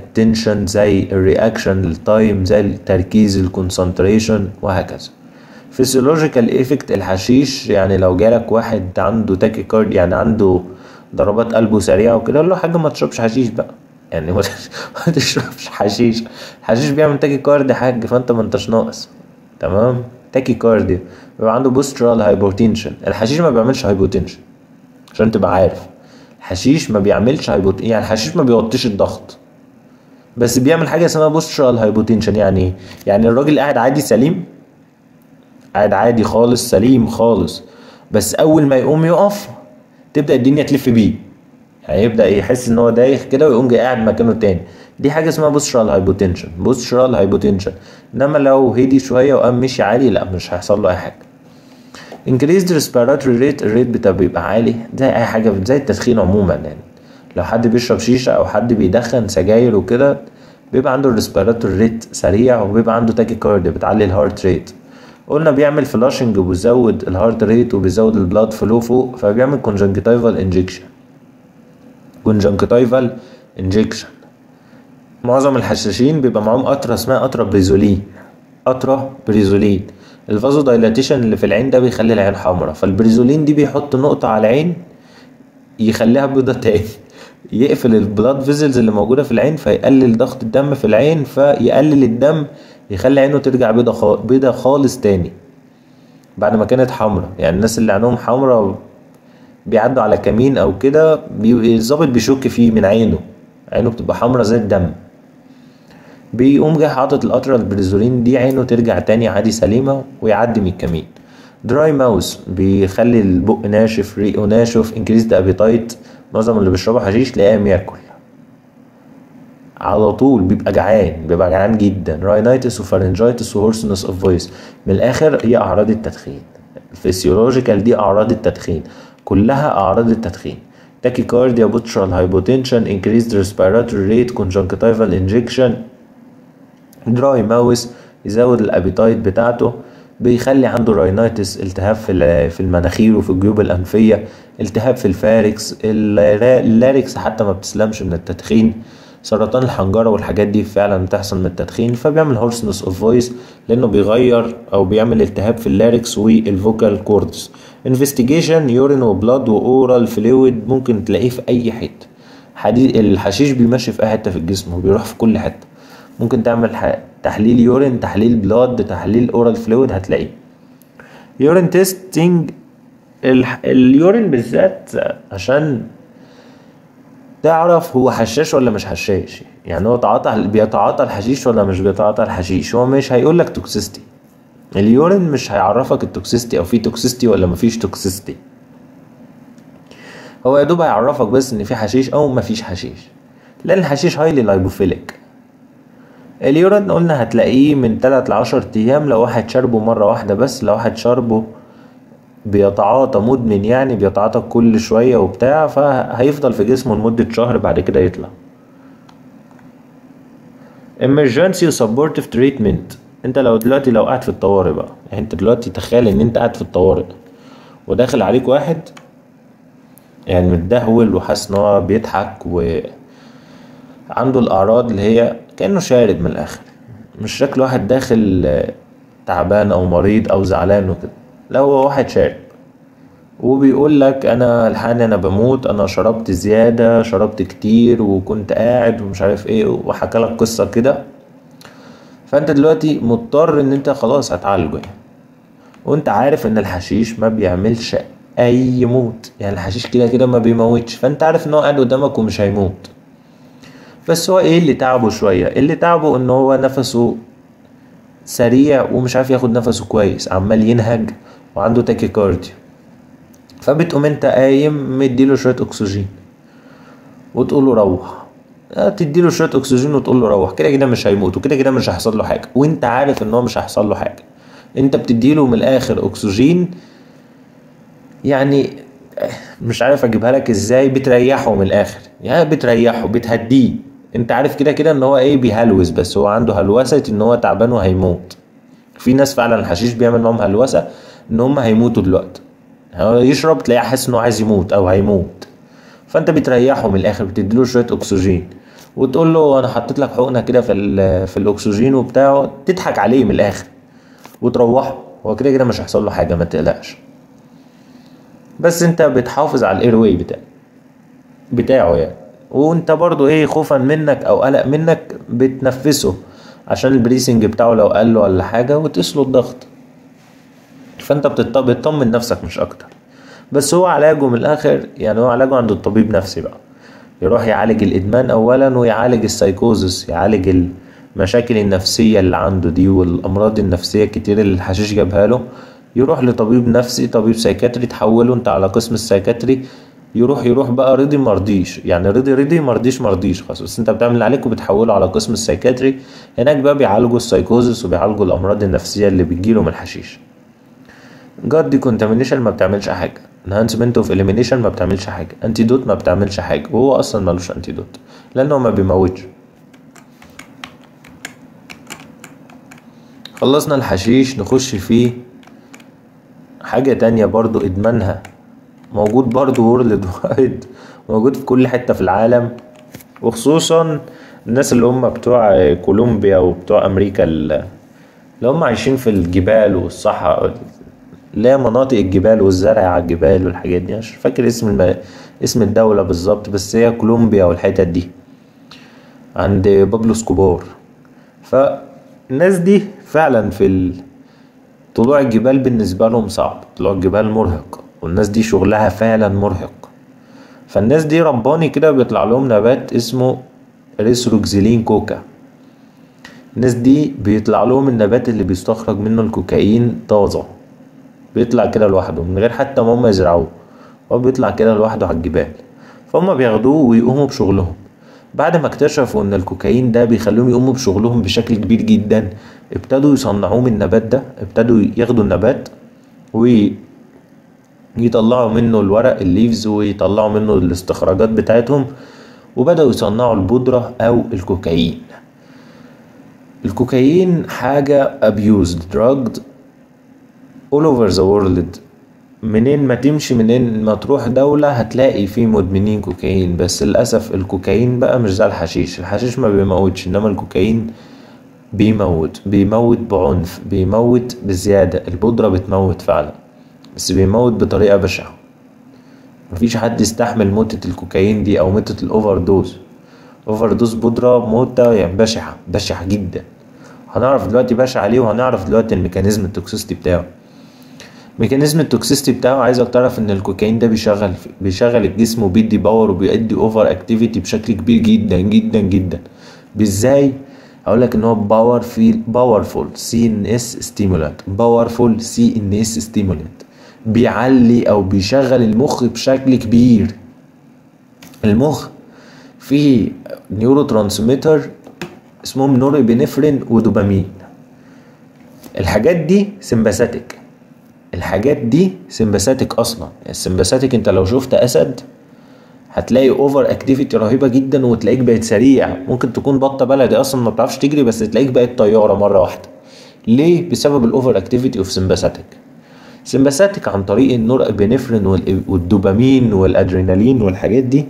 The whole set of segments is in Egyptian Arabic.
الاتنشن زي الرياكشن التايم زي التركيز الكونسنتريشن وهكذا فيسيولوجيكال ايفكت الحشيش يعني لو جالك واحد عنده تاكي كارد يعني عنده ضربات قلبه سريعه وكده قول له حاجه ما تشربش حشيش بقى يعني ما تشربش حشيش الحشيش بيعمل تاكي كارد حاج فانت ما انتش ناقص تمام تاكي كارديو بيبقى عنده بوسترال هايبوتنشن الحشيش ما بيعملش هايبوتنشن عشان تبقى عارف الحشيش ما بيعملش هايبوت يعني الحشيش ما بيوطيش الضغط بس بيعمل حاجه اسمها بوسترال هايبوتنشن يعني ايه يعني الراجل قاعد عادي سليم قاعد عادي خالص سليم خالص بس اول ما يقوم يقف تبدا الدنيا تلف بيه يعني يبدا يحس ان هو دايخ كده ويقوم جاي قاعد مكانه تاني دي حاجه اسمها بوسترال هايبوتنشن بوسترال هايبوتنشن انما لو هدي شويه وقام مشي عالي لا مش هيحصل له اي حاجه increased respiratory rate الريت بتاعه بيبقى عالي زي اي حاجه زي التدخين عموما يعني لو حد بيشرب شيشه او حد بيدخن سجاير وكده بيبقى عنده الريسبيراتوري ريت سريع وبيبقى عنده تاكي كارد بتعلي الهارت ريت قلنا بيعمل فلاشنج وبيزود الهارت ريت وبيزود البلاد فلو فوق فبيعمل كونجنكتيفال انجكشن كونجنكتيفال انجكشن معظم الحشاشين بيبقى معاهم قطره اسمها قطره بريزولين قطره بريزولين الفازو دايلاتيشن اللي في العين ده بيخلي العين حمراء فالبريزولين دي بيحط نقطه على العين يخليها بيضة تاني يقفل البلاد فيزلز اللي موجوده في العين فيقلل ضغط الدم في العين فيقلل الدم يخلي عينه ترجع بيضة خالص بيضة خالص تاني بعد ما كانت حمراء يعني الناس اللي عينهم حمراء بيعدوا على كمين او كده الظابط بيشك فيه من عينه عينه بتبقى حمراء زي الدم بيقوم جاي حاطط القطره البريزولين دي عينه ترجع تاني عادي سليمه ويعدي من الكمين دراي ماوس بيخلي البق ناشف ريقه ناشف انكريز ذا ابيتايت معظم اللي بيشربوا حشيش تلاقيهم ياكل على طول بيبقى جعان بيبقى جعان جدا راينايتس وفارنجايتس وهورسنس اوف فويس من الاخر هي اعراض التدخين الفسيولوجيكال دي اعراض التدخين كلها اعراض التدخين تاكيكارديا بوتشرال هايبوتنشن increased respiratory rate conjunctival injection دراي ماوس يزود الابيتايت بتاعته بيخلي عنده راينايتس التهاب في في المناخير وفي الجيوب الانفيه التهاب في الفاركس اللاركس حتى ما بتسلمش من التدخين سرطان الحنجرة والحاجات دي فعلا بتحصل من التدخين فبيعمل هورسنس اوف فويس لانه بيغير او بيعمل التهاب في اللاركس والفوكال كوردز انفستيجيشن يورين وبلاد واورال فلويد ممكن تلاقيه في اي حته حديد الحشيش بيمشي في اي حته في الجسم وبيروح في كل حته ممكن تعمل ح... تحليل يورين تحليل بلاد تحليل اورال فلويد هتلاقيه يورين تيستنج الح... اليورين بالذات عشان تعرف هو حشاش ولا مش حشاش يعني هو تعاطى بيتعاطى الحشيش ولا مش بيتعاطى الحشيش هو مش هيقول لك توكسيستي اليورين مش هيعرفك التوكسيستي او في توكسيستي ولا مفيش توكسيستي هو يا دوب هيعرفك بس ان في حشيش او مفيش حشيش لان الحشيش هايلي لايبوفيليك اليورين قلنا هتلاقيه من 3 ل 10 ايام لو واحد شربه مره واحده بس لو واحد شربه بيتعاطى مدمن يعني بيتعاطى كل شويه وبتاع فهيفضل في جسمه لمده شهر بعد كده يطلع emergency supportive treatment انت لو دلوقتي لو قاعد في الطوارئ بقى يعني انت دلوقتي تخيل ان انت قاعد في الطوارئ وداخل عليك واحد يعني متدهول وحاسس ان هو بيضحك وعنده الاعراض اللي هي كانه شارب من الاخر مش شكل واحد داخل تعبان او مريض او زعلان وكده لا هو واحد شارب وبيقول لك انا الحقني انا بموت انا شربت زياده شربت كتير وكنت قاعد ومش عارف ايه وحكى لك قصه كده فانت دلوقتي مضطر ان انت خلاص هتعالجه يعني وانت عارف ان الحشيش ما بيعملش اي موت يعني الحشيش كده كده ما بيموتش فانت عارف ان هو قاعد قدامك ومش هيموت بس هو ايه اللي تعبه شويه اللي تعبه ان هو نفسه سريع ومش عارف ياخد نفسه كويس عمال ينهج وعنده تاكيكارديا فبتقوم انت قايم مديله شويه اكسجين وتقول له روح تديله شويه اكسجين وتقول له روح كده كده مش هيموت وكده كده مش هيحصل له حاجه وانت عارف ان هو مش هيحصل له حاجه انت بتديله من الاخر اكسجين يعني مش عارف اجيبها لك ازاي بتريحه من الاخر يعني بتريحه بتهديه انت عارف كده كده ان هو ايه بيهلوس بس هو عنده هلوسه ان هو تعبان وهيموت في ناس فعلا الحشيش بيعمل معاهم هلوسه ان هم هيموتوا دلوقتي هو يشرب تلاقيه حاسس انه عايز يموت او هيموت فانت بتريحه من الاخر بتديله شويه اكسجين وتقول له انا حطيت لك حقنه كده في ال- في الاكسجين وبتاع تضحك عليه من الاخر وتروحه هو كده كده مش هيحصل له حاجه ما تقلقش بس انت بتحافظ على الاير واي بتاعه بتاعه يعني وانت برضو ايه خوفا منك او قلق منك بتنفسه عشان البريسنج بتاعه لو قل ولا حاجه وتقيسله الضغط فانت بتط- بتطمن نفسك مش اكتر بس هو علاجه من الاخر يعني هو علاجه عند الطبيب نفسي بقى يروح يعالج الادمان اولا ويعالج السايكوزس يعالج المشاكل النفسيه اللي عنده دي والامراض النفسيه الكتير اللي الحشيش جابها له يروح لطبيب نفسي طبيب سايكاتري تحوله انت على قسم السايكاتري يروح يروح بقى رضي مرضيش يعني رضي رضي مرضيش مرضيش خلاص بس انت بتعمل اللي عليك وبتحوله على قسم السايكاتري هناك بقى بيعالجوا السايكوزس وبيعالجوا الامراض النفسيه اللي بتجيله من الحشيش جاد ديكونتامينيشن ما بتعملش حاجه انهانسمنت اوف اليمينيشن ما بتعملش حاجه انتيدوت ما بتعملش حاجه وهو اصلا ملوش انتيدوت لانه ما بيموتش خلصنا الحشيش نخش في حاجة تانية برضو إدمانها موجود برضو وورلد وايد موجود في كل حتة في العالم وخصوصا الناس اللي هم بتوع كولومبيا وبتوع أمريكا اللي هم عايشين في الجبال والصحراء اللي هي مناطق الجبال والزرع على الجبال والحاجات دي مش فاكر اسم الم... اسم الدولة بالظبط بس هي كولومبيا والحتت دي عند بابلو سكوبار فالناس دي فعلا في ال... طلوع الجبال بالنسبة لهم صعب طلوع الجبال مرهق والناس دي شغلها فعلا مرهق فالناس دي رباني كده بيطلع لهم نبات اسمه ريسروكزيلين كوكا الناس دي بيطلع لهم النبات اللي بيستخرج منه الكوكايين طازة بيطلع كده لوحده من غير حتى ما هم يزرعوه هو بيطلع كده لوحده على الجبال فهم بياخدوه ويقوموا بشغلهم بعد ما اكتشفوا ان الكوكايين ده بيخليهم يقوموا بشغلهم بشكل كبير جدا ابتدوا يصنعوه من النبات ده ابتدوا ياخدوا النبات ويطلعوا منه الورق الليفز ويطلعوا منه الاستخراجات بتاعتهم وبدأوا يصنعوا البودرة أو الكوكايين الكوكايين حاجة abused drugged all over the world منين ما تمشي منين ما تروح دولة هتلاقي في مدمنين كوكايين بس للأسف الكوكايين بقى مش زي الحشيش الحشيش ما بيموتش إنما الكوكايين بيموت بيموت بعنف بيموت بزيادة البودرة بتموت فعلا بس بيموت بطريقة بشعة مفيش حد يستحمل موتة الكوكايين دي أو موتة الأوفر دوز أوفر دوز بودرة موتة يعني بشعة بشعة جدا هنعرف دلوقتي بشعة ليه وهنعرف دلوقتي الميكانيزم التوكسيستي بتاعه ميكانيزم التوكسيستي بتاعه عايزك تعرف ان الكوكايين ده بيشغل بيشغل الجسم وبيدي باور وبيدي اوفر اكتيفيتي بشكل كبير جدا جدا جدا ازاي هقول لك ان هو باور في باورفول سي ان اس ستيمولانت باورفول سي ان اس ستيمولانت بيعلي او بيشغل المخ بشكل كبير المخ فيه نيورو ترانسميتر اسمهم نورابينفرين ودوبامين الحاجات دي سمباثيك الحاجات دي سمباثيك اصلا السمباثيك انت لو شفت اسد هتلاقي اوفر اكتيفيتي رهيبه جدا وتلاقيك بقت سريع ممكن تكون بطه بلدي اصلا ما بتعرفش تجري بس تلاقيك بقت طياره مره واحده ليه بسبب الاوفر اكتيفيتي اوف سمباثيك سمباثيك عن طريق النور ابنفرين والدوبامين والادرينالين والحاجات دي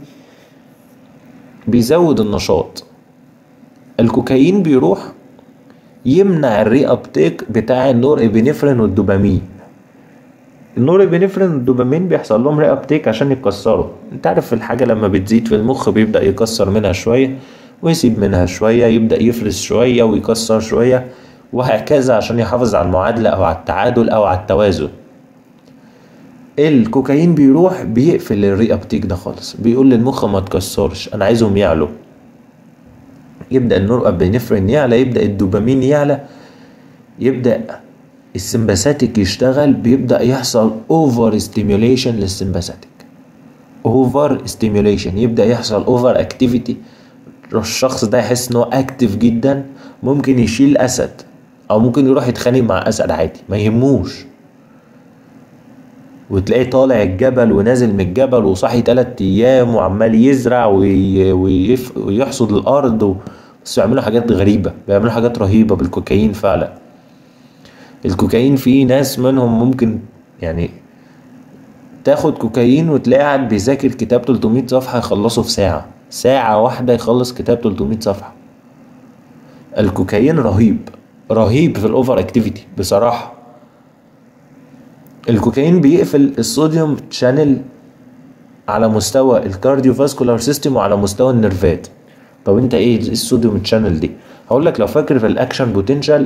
بيزود النشاط الكوكايين بيروح يمنع الري ابتيك بتاع النور ابنفرين والدوبامين النور ابنفرين والدوبامين بيحصل لهم ري ابتيك عشان يتكسروا انت عارف الحاجه لما بتزيد في المخ بيبدا يكسر منها شويه ويسيب منها شويه يبدا يفرز شويه ويكسر شويه وهكذا عشان يحافظ على المعادله او على التعادل او على التوازن الكوكايين بيروح بيقفل الري ابتيك ده خالص بيقول للمخ ما تكسرش انا عايزهم يعلوا يبدا النور ابنفرين يعلى يبدا الدوبامين يعلى يبدا السمباثيك يشتغل بيبدا يحصل اوفر ستيميوليشن للسمباثيك اوفر ستيميوليشن يبدا يحصل اوفر اكتيفيتي الشخص ده يحس ان هو اكتف جدا ممكن يشيل اسد او ممكن يروح يتخانق مع اسد عادي ما يهموش وتلاقيه طالع الجبل ونازل من الجبل وصاحي تلات ايام وعمال يزرع وي... ويف... ويحصد الارض و... بس بيعملوا حاجات غريبة بيعملوا حاجات رهيبة بالكوكايين فعلا الكوكايين في ناس منهم ممكن يعني تاخد كوكايين وتلاقي قاعد بيذاكر كتاب 300 صفحة يخلصه في ساعة ساعة واحدة يخلص كتاب 300 صفحة الكوكايين رهيب رهيب في الاوفر اكتيفيتي بصراحة الكوكايين بيقفل الصوديوم شانل على مستوى الكارديو فاسكولار سيستم وعلى مستوى النرفات طب انت ايه الصوديوم شانل دي هقول لك لو فاكر في الاكشن بوتنشال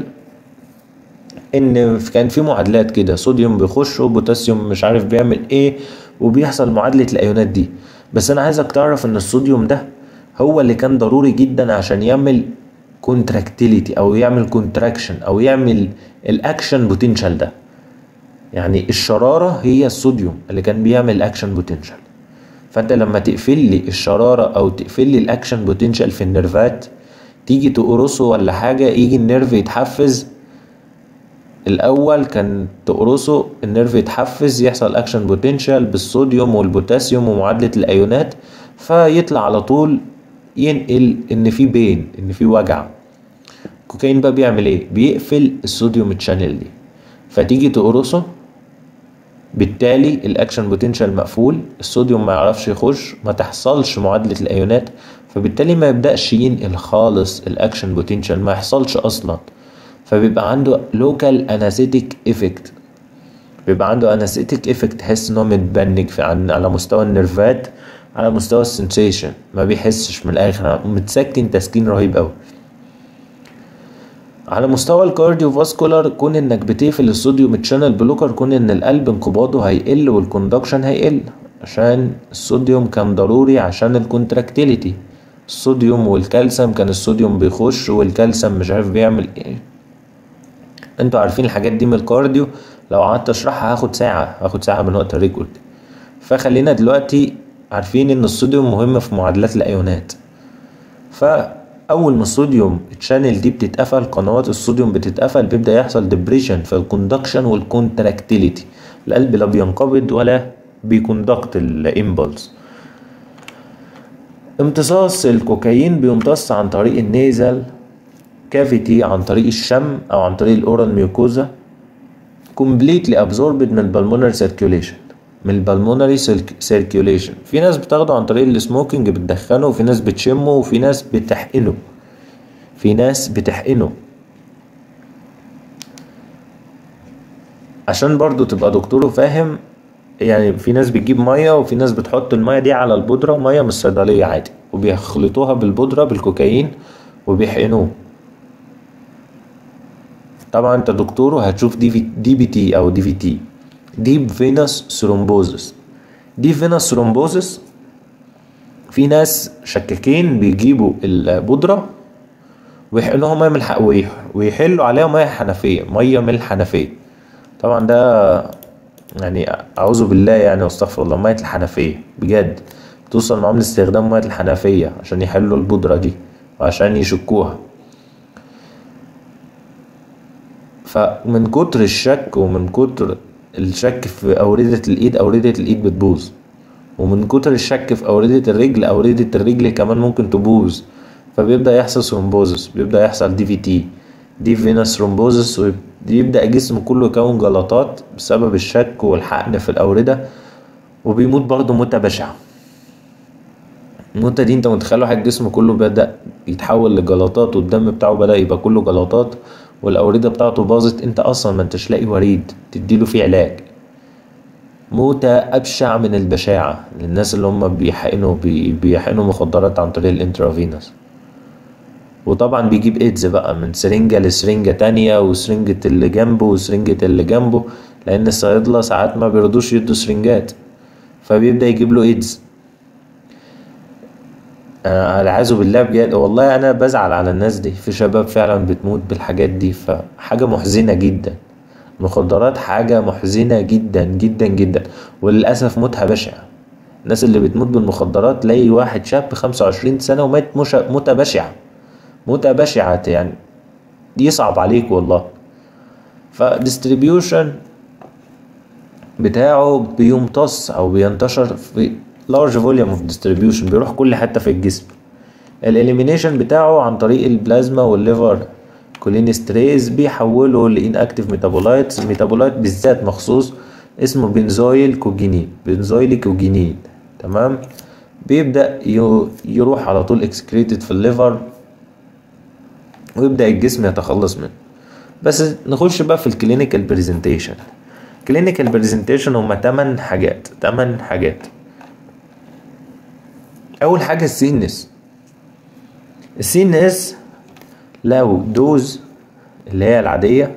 ان كان في معادلات كده صوديوم بيخش وبوتاسيوم مش عارف بيعمل ايه وبيحصل معادله الايونات دي بس انا عايزك تعرف ان الصوديوم ده هو اللي كان ضروري جدا عشان يعمل كونتراكتيليتي او يعمل كونتراكشن او يعمل الاكشن بوتنشال ده يعني الشراره هي الصوديوم اللي كان بيعمل الاكشن بوتنشال فانت لما تقفل لي الشراره او تقفل لي الاكشن بوتنشال في النيرفات تيجي تقرصه ولا حاجه يجي النيرف يتحفز الاول كان تقرصه النيرف يتحفز يحصل اكشن بوتنشال بالصوديوم والبوتاسيوم ومعادله الايونات فيطلع على طول ينقل ان في بين ان في وجع الكوكايين بقى بيعمل ايه بيقفل الصوديوم تشانل دي فتيجي تقرصه بالتالي الاكشن بوتنشال مقفول الصوديوم ما يعرفش يخش ما تحصلش معادله الايونات فبالتالي ما يبداش ينقل خالص الاكشن بوتنشال ما يحصلش اصلا فبيبقى عنده لوكال انستيك افكت بيبقى عنده انستيك افكت تحس ان هو متبنج في عن على مستوى النرفات على مستوى السنسيشن ما بيحسش من الاخر متسكن تسكين رهيب قوي على مستوى الكارديو فاسكولار كون انك بتقفل الصوديوم تشانل بلوكر كون ان القلب انقباضه هيقل والكوندكشن هيقل عشان الصوديوم كان ضروري عشان الكونتراكتيليتي الصوديوم والكالسيوم كان الصوديوم بيخش والكالسيوم مش عارف بيعمل ايه انتوا عارفين الحاجات دي من الكارديو لو قعدت اشرحها هاخد ساعة هاخد ساعة من وقت الريكورد فخلينا دلوقتي عارفين ان الصوديوم مهم في معادلات الايونات فاول ما الصوديوم الشانل دي بتتقفل قنوات الصوديوم بتتقفل بيبدا يحصل ديبريشن في الكوندكشن والكونتراكتيليتي القلب لا بينقبض ولا بيكوندكت الامبلس امتصاص الكوكايين بيمتص عن طريق النيزل كافيتي عن طريق الشم او عن طريق الاورال ميوكوزا completely absorbed من البلمونري سيركيوليشن من البلمونري سيركيوليشن في ناس بتاخده عن طريق السموكينج بتدخنه وفي ناس بتشمه وفي ناس بتحقنه في ناس بتحقنه عشان برضو تبقى دكتور وفاهم يعني في ناس بتجيب ميه وفي ناس بتحط الميه دي على البودره ميه من الصيدليه عادي وبيخلطوها بالبودره بالكوكايين وبيحقنوه طبعا انت دكتور وهتشوف دي في دي بي تي او دي في تي ديب فينوس ثرومبوزس دي فينوس ثرومبوزس في ناس شكاكين بيجيبوا البودرة ويحقنوها مية ملح ويحلوا عليها مية حنفية مية من الحنفية طبعا ده يعني أعوذ بالله يعني واستغفر الله مية الحنفية بجد توصل معاهم لاستخدام مية الحنفية عشان يحلوا البودرة دي وعشان يشكوها فمن كتر الشك ومن كتر الشك في أوردة الإيد أوردة الإيد بتبوظ ومن كتر الشك في أوردة الرجل أوردة الرجل كمان ممكن تبوظ فبيبدأ يحصل ثرومبوزس بيبدأ يحصل دي في تي دي فينوس ثرومبوزس ويبدأ الجسم كله يكون جلطات بسبب الشك والحقن في الأوردة وبيموت برضه موتة بشعة الموتة دي انت متخيل واحد جسمه كله بدأ يتحول لجلطات والدم بتاعه بدأ يبقى كله جلطات والأوردة بتاعته باظت انت أصلا ما انتش لاقي وريد تديله فيه علاج موتة أبشع من البشاعة للناس اللي هم بيحقنوا بي بيحقنوا مخدرات عن طريق الانترافينوس وطبعا بيجيب ايدز بقى من سرنجة لسرنجة تانية وسرنجة اللي جنبه وسرنجة اللي جنبه لأن الصيادلة ساعات ما بيرضوش يدوا سرنجات فبيبدأ يجيب له ايدز والعياذ بالله بجد والله انا بزعل على الناس دي في شباب فعلا بتموت بالحاجات دي فحاجة محزنة جدا المخدرات حاجة محزنة جدا جدا جدا وللأسف موتها بشع الناس اللي بتموت بالمخدرات تلاقي واحد شاب خمسة وعشرين سنة ومات مش موتة بشعة موتة بشعة يعني يصعب عليك والله فديستريبيوشن بتاعه بيمتص او بينتشر في large volume of distribution بيروح كل حتة في الجسم الاليمينيشن بتاعه عن طريق البلازما والليفر كولينستريز بيحوله لانكتيف ميتابولايتس ميتابولايت بالذات مخصوص اسمه بنزويل كوجينين بنزويل كوجينين تمام بيبدأ يروح على طول اكسكريتد في الليفر ويبدأ الجسم يتخلص منه بس نخش بقى في الكلينيكال بريزنتيشن كلينيكال بريزنتيشن هما 8 حاجات 8 حاجات اول حاجه السي ان اس السي ان اس لو دوز اللي هي العاديه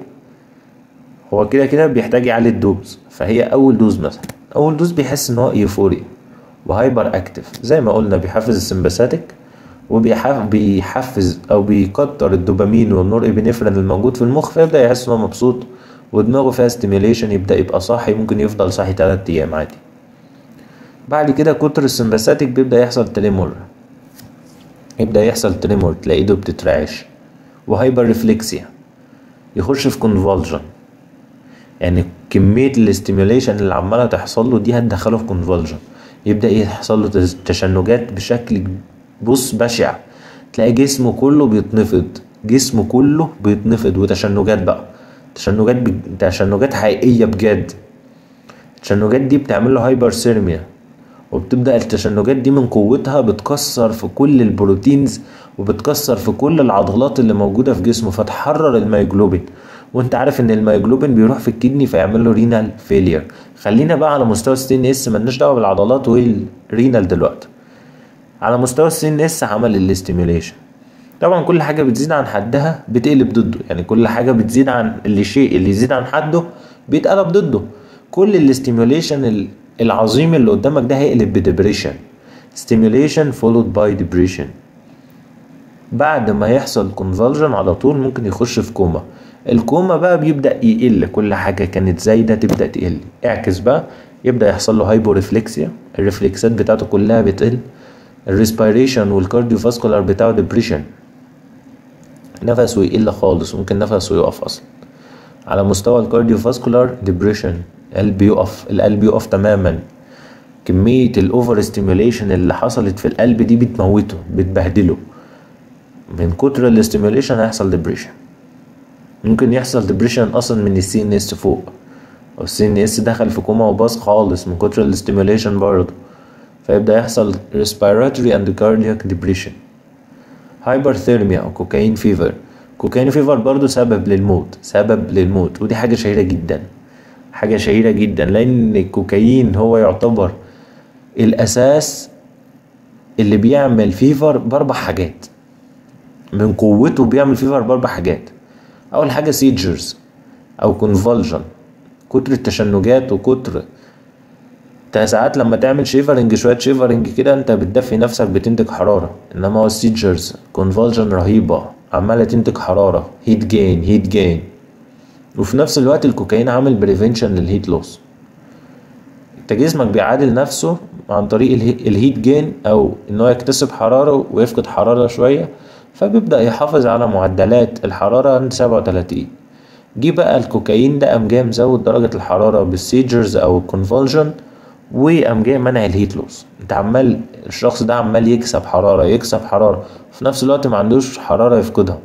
هو كده كده بيحتاج يعلي الدوز فهي اول دوز مثلا اول دوز بيحس ان هو ايفوريا وهايبر اكتف زي ما قلنا بيحفز السمباثيك وبيحفز او بيكتر الدوبامين والنور ابنفرين الموجود في المخ فيبدا يحس ان هو مبسوط ودماغه فيها ستيميوليشن يبدا يبقى صاحي ممكن يفضل صاحي 3 ايام عادي بعد كده كتر السمباثيك بيبدا يحصل تريمور يبدا يحصل تريمور تلاقي ايده بتترعش وهايبر ريفلكسيا يخش في كونفولجن يعني كمية الاستيميوليشن اللي عمالة تحصل له دي هتدخله في كونفولجن يبدأ يحصل له تشنجات بشكل بص بشع تلاقي جسمه كله بيتنفض جسمه كله بيتنفض وتشنجات بقى تشنجات ب... تشنجات حقيقية بجد التشنجات دي بتعمل له هايبر سيرميا وبتبدأ التشنجات دي من قوتها بتكسر في كل البروتينز وبتكسر في كل العضلات اللي موجودة في جسمه فتحرر الميوجلوبين وانت عارف ان الميوجلوبين بيروح في الكدني فيعمل له رينال فيلير خلينا بقى على مستوى السي ان اس ملناش دعوه بالعضلات والرينال دلوقتي على مستوى السي ان اس عمل الاستيميوليشن طبعا كل حاجه بتزيد عن حدها بتقلب ضده يعني كل حاجه بتزيد عن اللي شيء اللي يزيد عن حده بيتقلب ضده كل الاستيميوليشن العظيم اللي قدامك ده هيقلب بديبريشن stimulation followed by depression بعد ما يحصل كونفولجن على طول ممكن يخش في كوما الكوما بقى بيبدا يقل كل حاجه كانت زايده تبدا تقل اعكس بقى يبدا يحصل له هايبوريفلكسيا الريفلكسات بتاعته كلها بتقل الريسبيريشن والكارديو فاسكولار بتاعه ديبريشن نفسه يقل خالص ممكن نفسه يقف اصلا على مستوى الكارديو فاسكولار ديبريشن القلب يقف القلب يقف تماما كمية الأوفر ستيميوليشن اللي حصلت في القلب دي بتموته بتبهدله من كتر الاستيميوليشن هيحصل ديبريشن ممكن يحصل ديبريشن أصلا من السي ان اس فوق أو السي ان اس دخل في كوما وباص خالص من كتر الاستيميوليشن برضه فيبدأ يحصل respiratory and cardiac depression hyperthermia أو كوكايين فيفر كوكايين فيفر برضه سبب للموت سبب للموت ودي حاجة شهيرة جدا حاجة شهيرة جدا لأن الكوكايين هو يعتبر الأساس اللي بيعمل فيفر بأربع حاجات من قوته بيعمل فيفر بأربع حاجات أول حاجة سيجرز أو كونفولجن كتر التشنجات وكتر انت ساعات لما تعمل شيفرنج شوية شيفرنج كده انت بتدفي نفسك بتنتج حرارة انما هو السيجرز كونفولجن رهيبة عمالة تنتج حرارة هيت جين هيت جين وفي نفس الوقت الكوكايين عامل بريفنشن للهيت لوس انت جسمك بيعادل نفسه عن طريق الهيت جين او ان هو يكتسب حرارة ويفقد حرارة شوية فبيبدأ يحافظ على معدلات الحرارة عند سبعة وتلاتين جه بقى الكوكايين ده قام جاي مزود درجة الحرارة بالسيجرز او الكونفولجن وقام جاي منع الهيت لوس انت عمال الشخص ده عمال يكسب حرارة يكسب حرارة في نفس الوقت ما عندوش حرارة يفقدها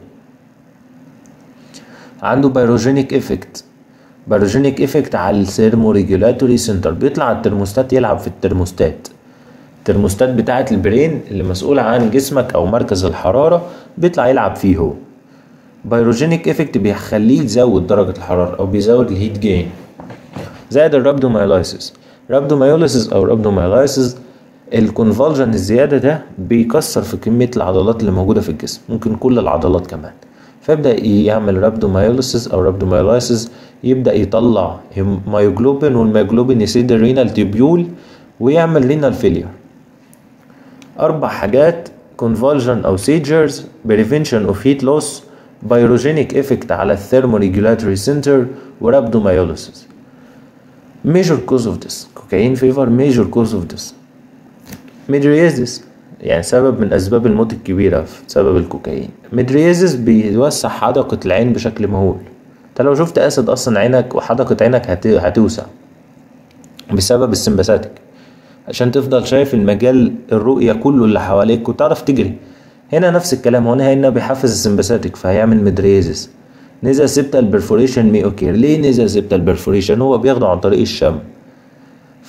عنده بايروجينيك افكت بايروجينيك افكت على الثيرمو ريجولاتوري سنتر بيطلع على الترموستات يلعب في الترموستات الترموستات بتاعة البرين اللي مسؤولة عن جسمك او مركز الحرارة بيطلع يلعب فيه هو بايروجينيك افكت بيخليه يزود درجة الحرارة او بيزود الهيت جين زائد الرابدومايلايسيس رابدومايوليسيس او رابدومايلايسيس الكونفولجن الزيادة ده بيكسر في كمية العضلات اللي موجودة في الجسم ممكن كل العضلات كمان فيبدأ يعمل رابدومايوليسيس أو رابدومايلايسيس يبدأ يطلع مايوجلوبين والمايوجلوبين يسيد الرينال تيبيول ويعمل رينال فيلير أربع حاجات convulsion أو seizures prevention of heat loss بايروجينيك افكت على الثيرموريجولاتوري سنتر ورابدومايوليسيس major cause of this cocaine fever major cause of this ميدريازيس يعني سبب من أسباب الموت الكبيرة بسبب الكوكايين ميدريازيس بيوسع حدقة العين بشكل مهول انت لو شفت أسد أصلا عينك وحدقة عينك هت... هتوسع بسبب السمباثيك عشان تفضل شايف المجال الرؤية كله اللي حواليك وتعرف تجري هنا نفس الكلام هنا هنا بيحفز السمباثيك فهيعمل ميدريازيس نزل سبتال برفوريشن مي اوكير ليه نزل سبتال برفوريشن هو بياخده عن طريق الشم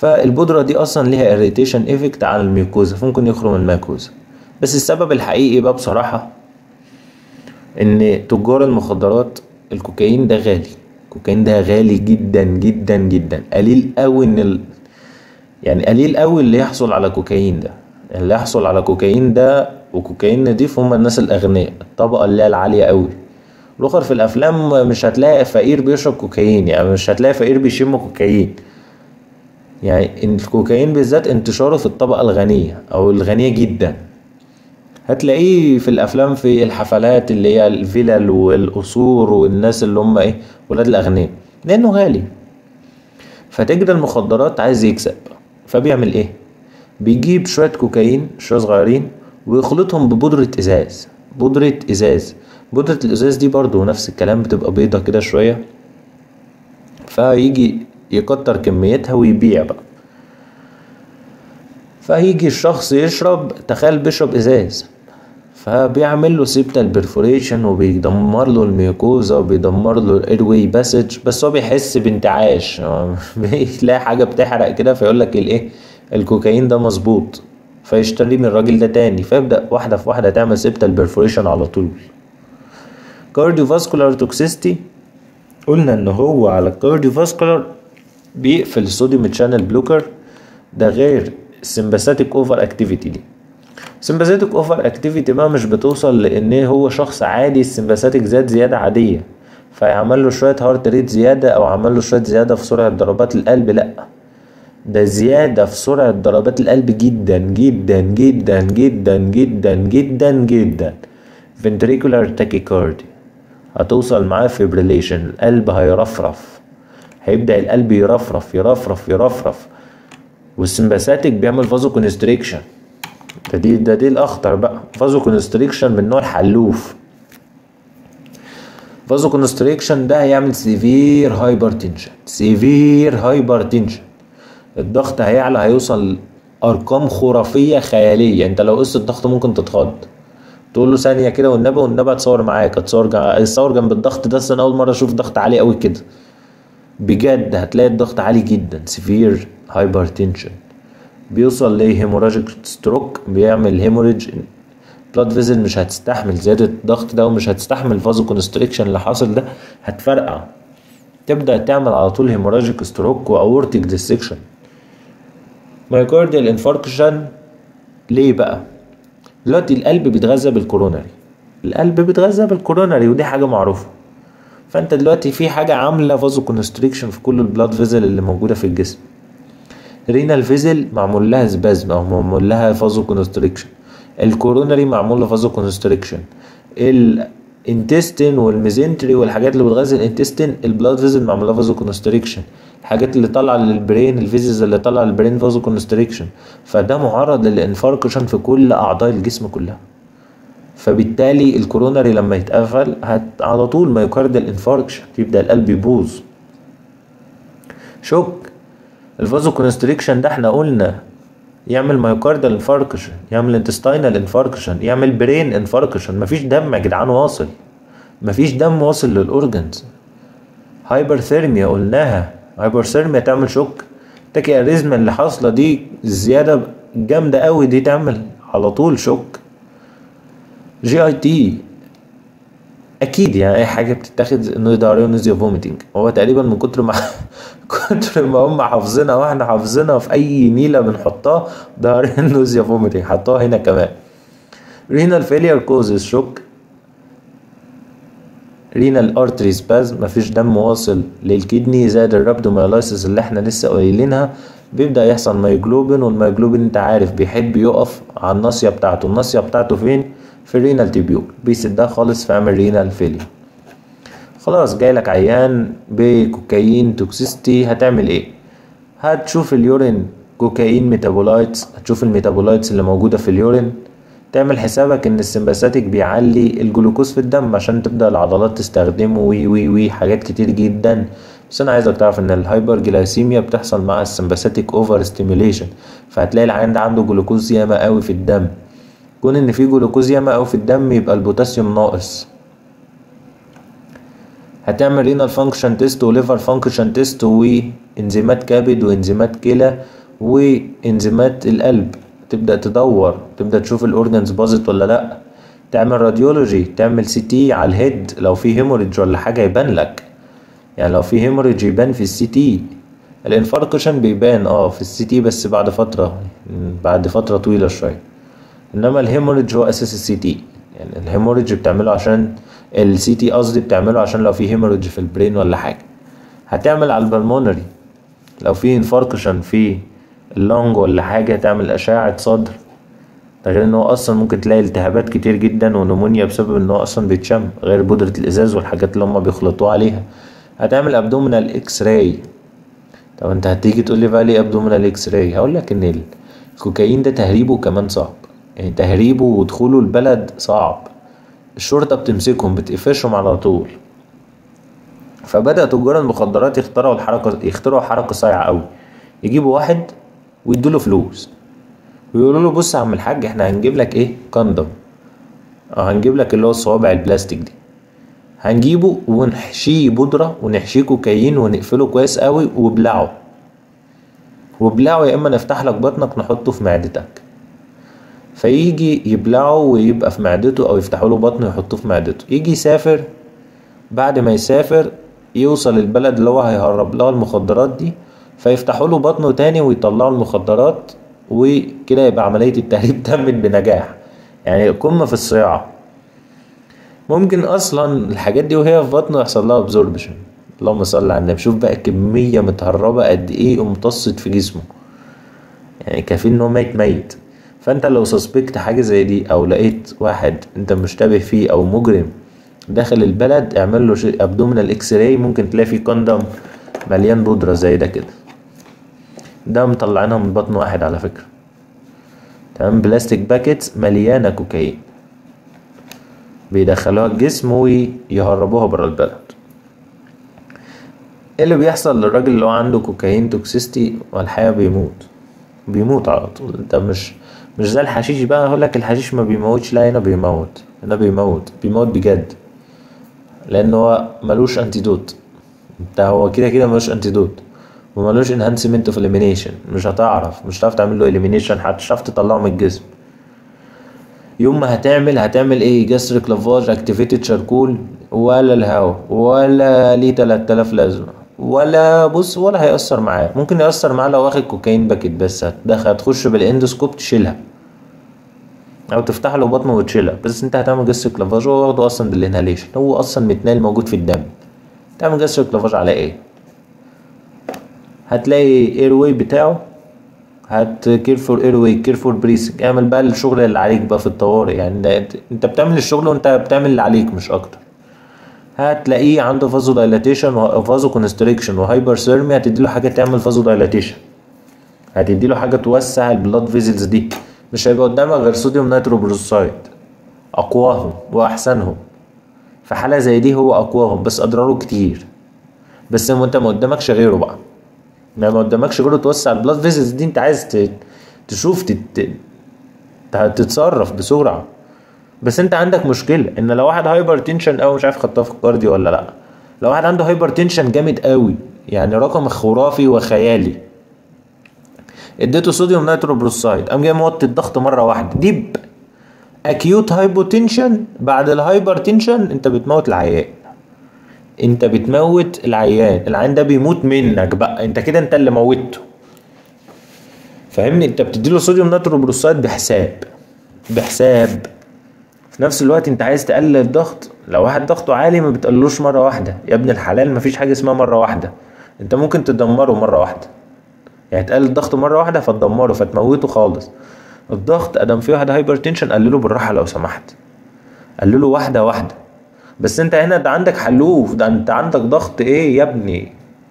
فالبودرة دي أصلا ليها اريتيشن افكت على الميوكوزا فممكن يخرم الميوكوزا بس السبب الحقيقي بقى بصراحة إن تجار المخدرات الكوكايين ده غالي الكوكايين ده غالي جدا جدا جدا قليل قوي إن ال... يعني قليل قوي اللي يحصل على كوكايين ده اللي يحصل على كوكايين ده وكوكايين نضيف هم الناس الأغنياء الطبقة اللي هي العالية قوي الأخر في الأفلام مش هتلاقي فقير بيشرب كوكايين يعني مش هتلاقي فقير بيشم كوكايين يعني الكوكايين بالذات انتشاره في الطبقة الغنية أو الغنية جدا هتلاقيه في الأفلام في الحفلات اللي هي الفلل والقصور والناس اللي هم إيه ولاد الأغنياء لأنه غالي فتجد المخدرات عايز يكسب فبيعمل إيه؟ بيجيب شوية كوكايين شوية صغيرين ويخلطهم ببودرة إزاز بودرة إزاز بودرة الإزاز دي برضو نفس الكلام بتبقى بيضة كده شوية فيجي يكتر كميتها ويبيع بقى فهيجي الشخص يشرب تخيل بيشرب ازاز فبيعمل له سيبتال بيرفوريشن وبيدمر له الميوكوزا وبيدمر له الايروي باسج بس هو بيحس بانتعاش بيلاقي حاجه بتحرق كده فيقول لك الايه الكوكايين ده مظبوط فيشتري من الراجل ده تاني فيبدا واحده في واحده تعمل سيبتال بيرفوريشن على طول كارديوفاسكولار توكسيستي قلنا ان هو على الكارديوفاسكولار بيقفل الصوديوم تشانل بلوكر ده غير السمباثيك اوفر اكتيفيتي دي السمباثيك اوفر اكتيفيتي بقى مش بتوصل لان هو شخص عادي السمباثيك زاد زياده عاديه فيعمل له شويه هارت ريت زياده او عمل له شويه زياده في سرعه ضربات القلب لا ده زيادة في سرعة ضربات القلب جدا جدا جدا جدا جدا جدا جدا ventricular tachycardia هتوصل معاه فيبريليشن القلب هيرفرف هيبدأ القلب يرفرف يرفرف يرفرف والسمباثيك بيعمل فازو كونستريكشن ده دي ده دي الاخطر بقى فازو كونستريكشن من نوع الحلوف فازو كونستريكشن ده هيعمل سيفير هايبرتنشن سيفير هايبرتنشن الضغط هيعلى هيوصل ارقام خرافيه خياليه انت لو قصه الضغط ممكن تتخض تقول له ثانيه كده والنبي والنبي اتصور معاك اتصور اتصور جنب الضغط ده انا اول مره اشوف ضغط عالي قوي كده بجد هتلاقي الضغط عالي جدا سيفير هايبرتنشن بيوصل لهيموراجيك ستروك بيعمل هيموريج بلاد فيزل مش هتستحمل زيادة الضغط ده ومش هتستحمل فازو كونستريكشن اللي حاصل ده هتفرقع تبدأ تعمل على طول هيموراجيك ستروك واورتيك ديسكشن مايكارديال انفاركشن ليه بقى دلوقتي القلب بيتغذى بالكوروناري القلب بيتغذى بالكوروناري ودي حاجة معروفة فانت دلوقتي في حاجة عاملة فازو كونستريكشن في كل البلاد فيزل اللي موجودة في الجسم رينال فيزل معمول لها سبازم او معمول لها فازو كونستريكشن الكوروناري معمول له فازو كونستريكشن الانتستين والميزنتري والحاجات اللي بتغذي الانتستين البلاد فيزل معمول لها فازو كونستريكشن الحاجات اللي طالعه للبرين الفيزز اللي طالعه للبرين فازو كونستريكشن فده معرض للانفاركشن في كل اعضاء الجسم كلها فبالتالي الكوروناري لما يتقفل هت على طول مايوكارديال انفاركشن يبدا القلب يبوظ شوك الفازو كونستريكشن ده احنا قلنا يعمل مايوكاردال انفاركشن يعمل انتستينال انفاركشن يعمل برين انفاركشن مفيش دم يا جدعان واصل مفيش دم واصل للاورجنز هايبرثيرميا قلناها هايبرثيرميا تعمل شوك تاكي اريزما اللي حاصله دي زياده جامده قوي دي تعمل على طول شوك جي اي تي اكيد يعني اي حاجه بتتاخد انه داريو نوزيا فوميتنج هو تقريبا من كتر ما كتر ما هم حافظينها واحنا حافظينها في اي نيله بنحطها داريو نوزيا فوميتنج حطوها هنا كمان رينال فيلير كوزز شوك رينال ارتري سباز مفيش دم واصل للكدني زائد الرابدوميلايسيس اللي احنا لسه قايلينها بيبدا يحصل مايجلوبين والمايجلوبين انت عارف بيحب يقف على الناصيه بتاعته الناصيه بتاعته فين في الرينال تيبيول بيسدها خالص فيعمل رينال فيلير خلاص جايلك عيان بكوكايين توكسيستي هتعمل ايه هتشوف اليورين كوكايين ميتابولايتس هتشوف الميتابولايتس اللي موجوده في اليورين تعمل حسابك ان السمباثيك بيعلي الجلوكوز في الدم عشان تبدا العضلات تستخدمه وي وي وي حاجات كتير جدا بس انا عايزك تعرف ان الهايبر جلايسيميا بتحصل مع السمباثيك اوفر ستيميوليشن فهتلاقي العيان ده عنده جلوكوز ياما قوي في الدم كون ان في جلوكوز ياما قوي في الدم يبقى البوتاسيوم ناقص هتعمل رينال فانكشن تيست وليفر فانكشن تيست و انزيمات كبد وانزيمات كلى وانزيمات القلب تبدأ تدور تبدأ تشوف الاورجنز باظت ولا لأ تعمل راديولوجي تعمل سي تي على الهيد لو في هيموريدج ولا حاجة يبان لك يعني لو في هيموريدج يبان في السي تي الانفاركشن بيبان اه في السي تي بس بعد فترة بعد فترة طويلة شوية انما الهيموريدج هو اساس السي تي يعني الهيموريدج بتعمله عشان السي تي قصدي بتعمله عشان لو في هيموريدج في البرين ولا حاجة هتعمل على البلمونري لو في انفاركشن في اللونج ولا حاجة تعمل أشعة صدر ده غير ان هو اصلا ممكن تلاقي التهابات كتير جدا ونمونيا بسبب ان هو اصلا بيتشم غير بودرة الازاز والحاجات اللي هما بيخلطوها عليها هتعمل ابدومينال اكس راي طب انت هتيجي تقول لي بقى ليه ابدومينال اكس راي هقول لك ان الكوكايين ده تهريبه كمان صعب يعني تهريبه ودخوله البلد صعب الشرطة بتمسكهم بتقفشهم على طول فبدأ تجار المخدرات يخترعوا الحركة يخترعوا حركة صايعة أوي يجيبوا واحد ويدوله فلوس ويقولوا له بص يا عم الحاج احنا هنجيب لك ايه كندم اه هنجيب لك اللي هو الصوابع البلاستيك دي هنجيبه ونحشيه بودرة ونحشيه كوكايين ونقفله كويس قوي وبلعه وبلعه يا اما نفتح لك بطنك نحطه في معدتك فيجي يبلعه ويبقى في معدته او يفتحوا له بطنه يحطوه في معدته يجي يسافر بعد ما يسافر يوصل البلد اللي هو هيهرب لها المخدرات دي فيفتحوا له بطنه تاني ويطلعوا المخدرات وكده يبقى عملية التهريب تمت بنجاح يعني قمة في الصياعة ممكن أصلا الحاجات دي وهي في بطنه يحصل لها ابزوربشن اللهم صل على النبي شوف بقى كمية متهربة قد إيه امتصت في جسمه يعني كافيين إن هو ميت ميت فأنت لو سسبكت حاجة زي دي أو لقيت واحد أنت مشتبه فيه أو مجرم داخل البلد اعمل له شيء ابدومينال اكس راي ممكن تلاقي فيه كوندوم مليان بودرة زي ده كده ده مطلعينها من بطن واحد على فكرة تمام بلاستيك باكيتس مليانة كوكايين بيدخلوها الجسم ويهربوها برا البلد ايه اللي بيحصل للراجل اللي هو عنده كوكايين توكسيستي والحقيقة بيموت بيموت على طول انت مش مش زي الحشيش بقى هقول لك الحشيش ما بيموتش لا هنا بيموت هنا بيموت بيموت بجد لان هو ملوش انتيدوت انت هو كده كده ملوش انتيدوت وملوش انهانسمنت اوف اليمينيشن مش هتعرف مش هتعرف تعمل له اليمينيشن حتى مش هتعرف تطلعه من الجسم يوم ما هتعمل هتعمل ايه جاستريك لافاج اكتيفيتد شاركول ولا الهوا ولا ليه 3000 لازمه ولا بص ولا هيأثر معاه ممكن يأثر معاه لو واخد كوكايين باكيت بس هتدخل هتخش بالاندوسكوب تشيلها او تفتح له بطنه وتشيلها بس انت هتعمل جاستريك لافاج هو واخده اصلا بالانهاليشن هو اصلا متنال موجود في الدم تعمل جاستريك لافاج على ايه هتلاقي اير واي بتاعه هات كير فور اير واي كير فور بريسنج اعمل بقى الشغل اللي عليك بقى في الطوارئ يعني ده انت بتعمل الشغل وانت بتعمل اللي عليك مش اكتر هتلاقيه عنده فازو دايلاتيشن وفازو كونستريكشن وهايبر سيرمي هتديله حاجه تعمل فازو دايلاتيشن هتديله حاجه توسع البلاد فيزلز دي مش هيبقى قدامك غير صوديوم نيترو بروسايد اقواهم واحسنهم في حاله زي دي هو اقواهم بس اضراره كتير بس انت ما قدامكش غيره بقى ما ما قدامكش غيره توسع البلاد فيزلز دي انت عايز ت- تشوف تت... تتصرف بسرعه بس انت عندك مشكله ان لو واحد هايبر تنشن قوي مش عارف خدتها في الكارديو ولا لا لو واحد عنده هايبر تنشن جامد قوي يعني رقم خرافي وخيالي اديته صوديوم نيترو بروسايد قام جاي موطي الضغط مره واحده ديب اكيوت هايبوتنشن بعد الهايبر تنشن انت بتموت العيان انت بتموت العيان العيان ده بيموت منك بقى انت كده انت اللي موتته فاهمني انت بتديله صوديوم نيترو بروسايد بحساب بحساب في نفس الوقت انت عايز تقلل الضغط لو واحد ضغطه عالي ما بتقللوش مره واحده يا ابن الحلال مفيش حاجه اسمها مره واحده انت ممكن تدمره مره واحده يعني تقلل ضغطه مره واحده فتدمره فتموته خالص الضغط ادم في واحد هايبر تنشن قلله بالراحه لو سمحت قلله واحده واحده بس انت هنا ده عندك حلوف ده انت عندك ضغط ايه يا ابني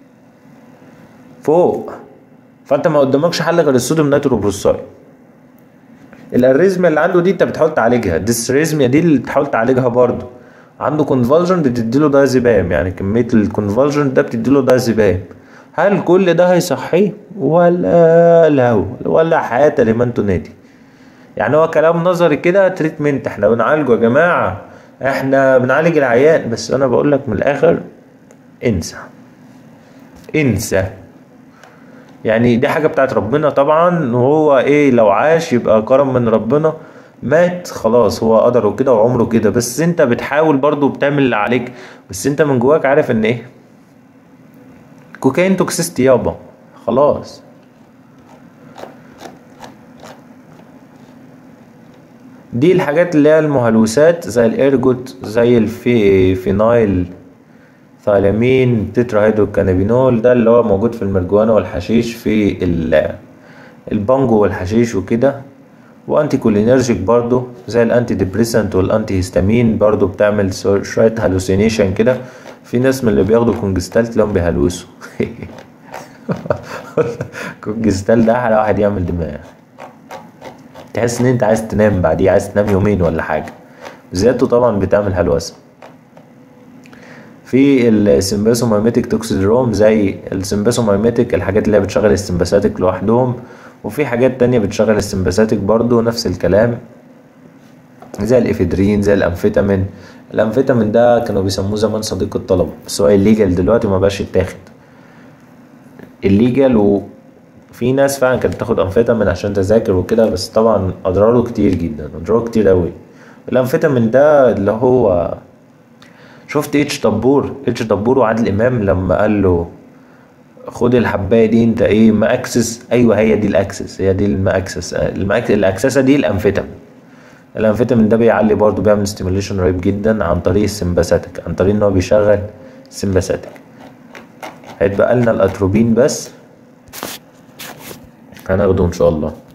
فوق فانت ما قدامكش حل غير الصوديوم نيترو بروسايد الاريزميا اللي عنده دي انت بتحاول تعالجها الديسريزميا دي اللي بتحاول تعالجها برضه عنده كونفالجن بتديله دايزيبام يعني كميه الكونفالجن ده بتديله دايزيبام هل كل ده هيصحيه ولا لا ولا حياة لمن تنادي يعني هو كلام نظري كده تريتمنت احنا بنعالجه يا جماعه احنا بنعالج العيان بس انا بقول لك من الاخر انسى انسى يعني دي حاجة بتاعت ربنا طبعا وهو ايه لو عاش يبقى كرم من ربنا مات خلاص هو قدره كده وعمره كده بس انت بتحاول برضو بتعمل اللي عليك بس انت من جواك عارف ان ايه كوكايين توكسيستي يابا خلاص دي الحاجات اللي هي المهلوسات زي الارجوت زي الفي فينايل ثايلامين تترا هيدروكانابينول ده اللي هو موجود في المرجوانة والحشيش في ال- البانجو والحشيش وكده وانتي كولينرجيك برضو زي الانتي ديبريسنت والانتي هيستامين برضو بتعمل سو- شوية هالوسينيشن كده في ناس من اللي بياخدوا كونجستال تلاقيهم بيهلوسوا كونجستال ده احلى واحد يعمل دماغ تحس ان انت عايز تنام بعديه عايز تنام يومين ولا حاجة زيادته طبعا بتعمل هلوسة في السمباسومايميتك توكسيدروم زي السمباسومايميتك الحاجات اللي هي بتشغل السمباساتيك لوحدهم وفي حاجات تانية بتشغل السمباساتيك برضو نفس الكلام زي الافيدرين زي الامفيتامين الامفيتامين ده كانوا بيسموه زمان صديق الطلبة بس هو الليجل دلوقتي ما بقاش يتاخد الليجل وفي ناس فعلا كانت بتاخد امفيتامين عشان تذاكر وكده بس طبعا اضراره كتير جدا اضراره كتير قوي الامفيتامين ده اللي هو شفت اتش دبور اتش دبور وعادل امام لما قال له خد الحبايه دي انت ايه ما اكسس ايوه هي دي الاكسس هي دي الما اكسس المأك- الاكسسه دي الامفيتامين الامفيتامين ده بيعلي برضه بيعمل ستيميوليشن رهيب جدا عن طريق السمباثيك عن طريق ان هو بيشغل السمباثيك هيتبقى لنا الاتروبين بس هناخده ان شاء الله